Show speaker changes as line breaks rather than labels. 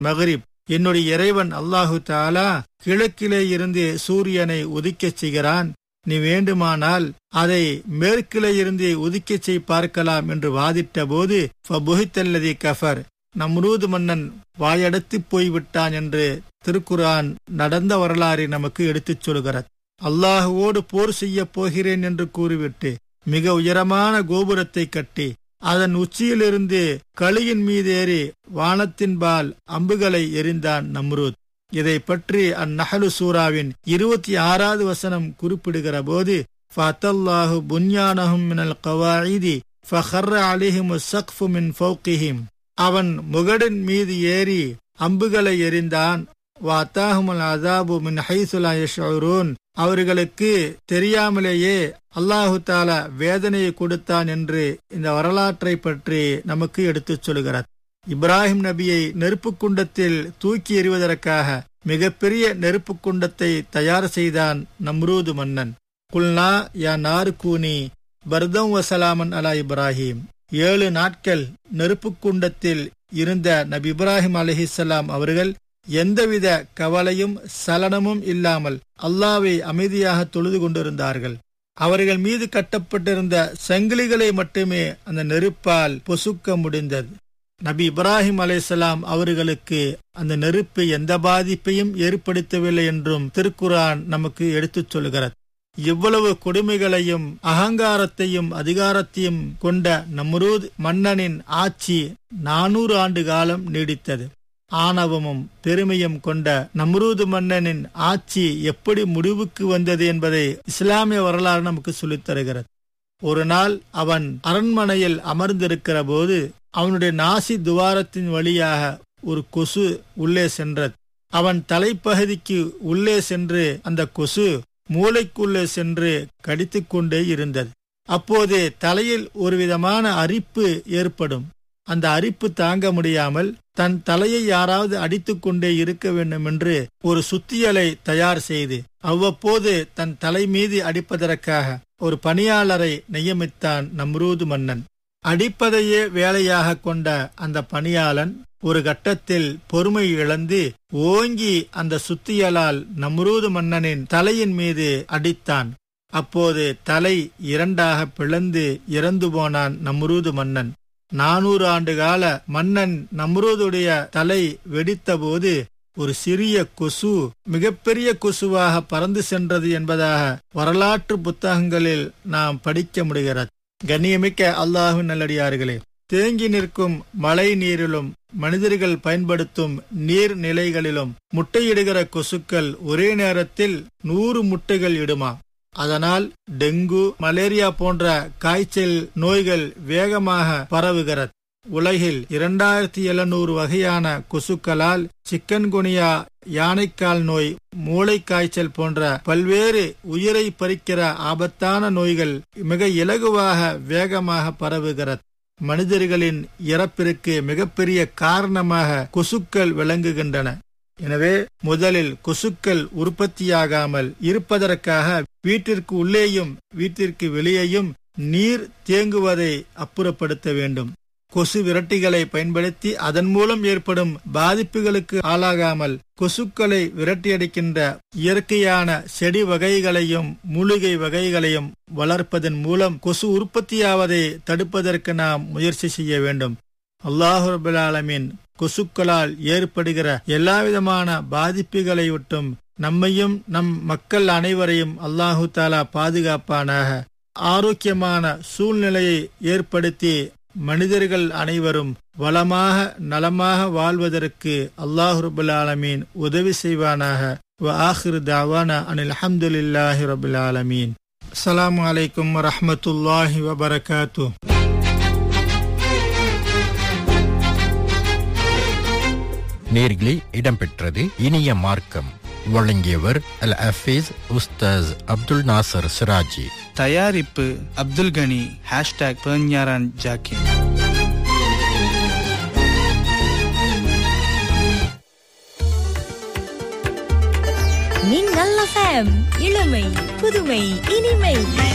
மகரிப் என்னுடைய இறைவன் அல்லாஹு தாலா கிழக்கிலே இருந்து சூரியனை உதிக்கச் செய்கிறான் நீ வேண்டுமானால் அதை மேற்கிலே இருந்து உதிக்கச் செய் பார்க்கலாம் என்று வாதிட்ட போது ஃபபுஹித்தல்லதி கஃபர் நம்ரூது மன்னன் வாயடத்து போய்விட்டான் என்று திருக்குரான் நடந்த வரலாறை நமக்கு எடுத்துச் சொல்கிறது அல்லாஹுவோடு போர் செய்யப் போகிறேன் என்று கூறிவிட்டு மிக உயரமான கோபுரத்தை கட்டி அதன் உச்சியிலிருந்து களியின் மீதேறி வானத்தின்பால் அம்புகளை எரிந்தான் நம்ரூத் இதை பற்றி அந்நஹலு சூராவின் இருபத்தி ஆறாவது வசனம் குறிப்பிடுகிற போது ஃபத்தல்லாஹு புன்யானஹும் மினல் கவாயிதி ஃபஹர்ர அலிஹிமு சக்ஃபு மின் ஃபௌகிஹிம் அவன் முகடின் மீது ஏறி அம்புகளை எறிந்தான் வாத்தாஹுமல் அதாபு மின் ஹைசுலா யஷ்ஊரூன் அவர்களுக்கு தெரியாமலேயே அல்லாஹு தாலா வேதனையை கொடுத்தான் என்று இந்த வரலாற்றை பற்றி நமக்கு எடுத்துச் சொல்கிறார் இப்ராஹிம் நபியை நெருப்பு குண்டத்தில் தூக்கி எறிவதற்காக மிகப்பெரிய நெருப்பு குண்டத்தை தயார் செய்தான் நம்ரூது மன்னன் குல்னா யா நாரு கூனி பர்தம் வசலாமன் அலா இப்ராஹிம் ஏழு நாட்கள் நெருப்பு குண்டத்தில் இருந்த நபி இப்ராஹிம் அலிஹிசலாம் அவர்கள் எந்தவித கவலையும் சலனமும் இல்லாமல் அல்லாவை அமைதியாக தொழுது கொண்டிருந்தார்கள் அவர்கள் மீது கட்டப்பட்டிருந்த சங்கிலிகளை மட்டுமே அந்த நெருப்பால் பொசுக்க முடிந்தது நபி இப்ராஹிம் அலைசலாம் அவர்களுக்கு அந்த நெருப்பு எந்த பாதிப்பையும் ஏற்படுத்தவில்லை என்றும் திருக்குரான் நமக்கு எடுத்துச் சொல்கிறது இவ்வளவு கொடுமைகளையும் அகங்காரத்தையும் அதிகாரத்தையும் கொண்ட நம்ரூத் மன்னனின் ஆட்சி நானூறு ஆண்டு காலம் நீடித்தது ஆணவமும் பெருமையும் கொண்ட நம்ரூது மன்னனின் ஆட்சி எப்படி முடிவுக்கு வந்தது என்பதை இஸ்லாமிய வரலாறு நமக்கு சொல்லித் தருகிறது ஒரு நாள் அவன் அரண்மனையில் அமர்ந்திருக்கிற போது அவனுடைய நாசி துவாரத்தின் வழியாக ஒரு கொசு உள்ளே சென்றது அவன் தலைப்பகுதிக்கு உள்ளே சென்று அந்த கொசு மூளைக்குள்ளே சென்று கடித்துக் கொண்டே இருந்தது அப்போது தலையில் ஒரு விதமான அரிப்பு ஏற்படும் அந்த அரிப்பு தாங்க முடியாமல் தன் தலையை யாராவது அடித்துக் கொண்டே இருக்க வேண்டும் என்று ஒரு சுத்தியலை தயார் செய்து அவ்வப்போது தன் தலை மீது அடிப்பதற்காக ஒரு பணியாளரை நியமித்தான் நம்ரூது மன்னன் அடிப்பதையே வேலையாக கொண்ட அந்த பணியாளன் ஒரு கட்டத்தில் பொறுமை இழந்து ஓங்கி அந்த சுத்தியலால் நம்ரூது மன்னனின் தலையின் மீது அடித்தான் அப்போது தலை இரண்டாக பிளந்து இறந்து போனான் நம்ரூது மன்னன் நானூறு ஆண்டு கால மன்னன் நம்ரூதுடைய தலை வெடித்தபோது ஒரு சிறிய கொசு மிகப்பெரிய கொசுவாக பறந்து சென்றது என்பதாக வரலாற்று புத்தகங்களில் நாம் படிக்க முடிகிறது கண்ணியமிக்க அல்லாஹு நல்லடியார்களே தேங்கி நிற்கும் மழை நீரிலும் மனிதர்கள் பயன்படுத்தும் நீர் நிலைகளிலும் முட்டையிடுகிற கொசுக்கள் ஒரே நேரத்தில் நூறு முட்டைகள் இடுமா அதனால் டெங்கு மலேரியா போன்ற காய்ச்சல் நோய்கள் வேகமாக பரவுகிறது உலகில் இரண்டாயிரத்தி எழுநூறு வகையான கொசுக்களால் சிக்கன்குனியா யானைக்கால் நோய் மூளை காய்ச்சல் போன்ற பல்வேறு உயிரை பறிக்கிற ஆபத்தான நோய்கள் மிக இலகுவாக வேகமாக பரவுகிறது மனிதர்களின் இறப்பிற்கு மிகப்பெரிய காரணமாக கொசுக்கள் விளங்குகின்றன எனவே முதலில் கொசுக்கள் உற்பத்தியாகாமல் இருப்பதற்காக வீட்டிற்கு உள்ளேயும் வீட்டிற்கு வெளியேயும் நீர் தேங்குவதை அப்புறப்படுத்த வேண்டும் கொசு விரட்டிகளை பயன்படுத்தி அதன் மூலம் ஏற்படும் பாதிப்புகளுக்கு ஆளாகாமல் கொசுக்களை விரட்டியடிக்கின்ற இயற்கையான செடி வகைகளையும் மூலிகை வகைகளையும் வளர்ப்பதன் மூலம் கொசு உற்பத்தியாவதை தடுப்பதற்கு நாம் முயற்சி செய்ய வேண்டும் அல்லாஹு ரபுல்லாலமின் கொசுக்களால் ஏற்படுகிற எல்லாவிதமான பாதிப்புகளை விட்டும் நம்மையும் நம் மக்கள் அனைவரையும் அல்லாஹு தாலா பாதுகாப்பானாக ஆரோக்கியமான சூழ்நிலையை ஏற்படுத்தி மனிதர்கள் அனைவரும் வளமாக நலமாக வாழ்வதற்கு அல்லாஹு ரபுல் ஆலமீன் உதவி செய்வானாக ஆஹிர் தாவானா அனில் அஹமதுல்லாஹி ரபுல் ஆலமீன் அஸ்லாம் வலைக்கம் வரமத்துல்லாஹி வபரகாத்து
நேர்களே இடம்பெற்றது இனிய மார்க்கம் வழங்கியவர் அல் அஃபீஸ் உஸ்தாஸ் அப்துல் நாசர் சிராஜி
தயாரிப்பு அப்துல் கனி ஹேஷ்டாக் பேஞ்ஞாரான் ஜாக்கின்
நீங்கள் இளமை புதுமை இனிமை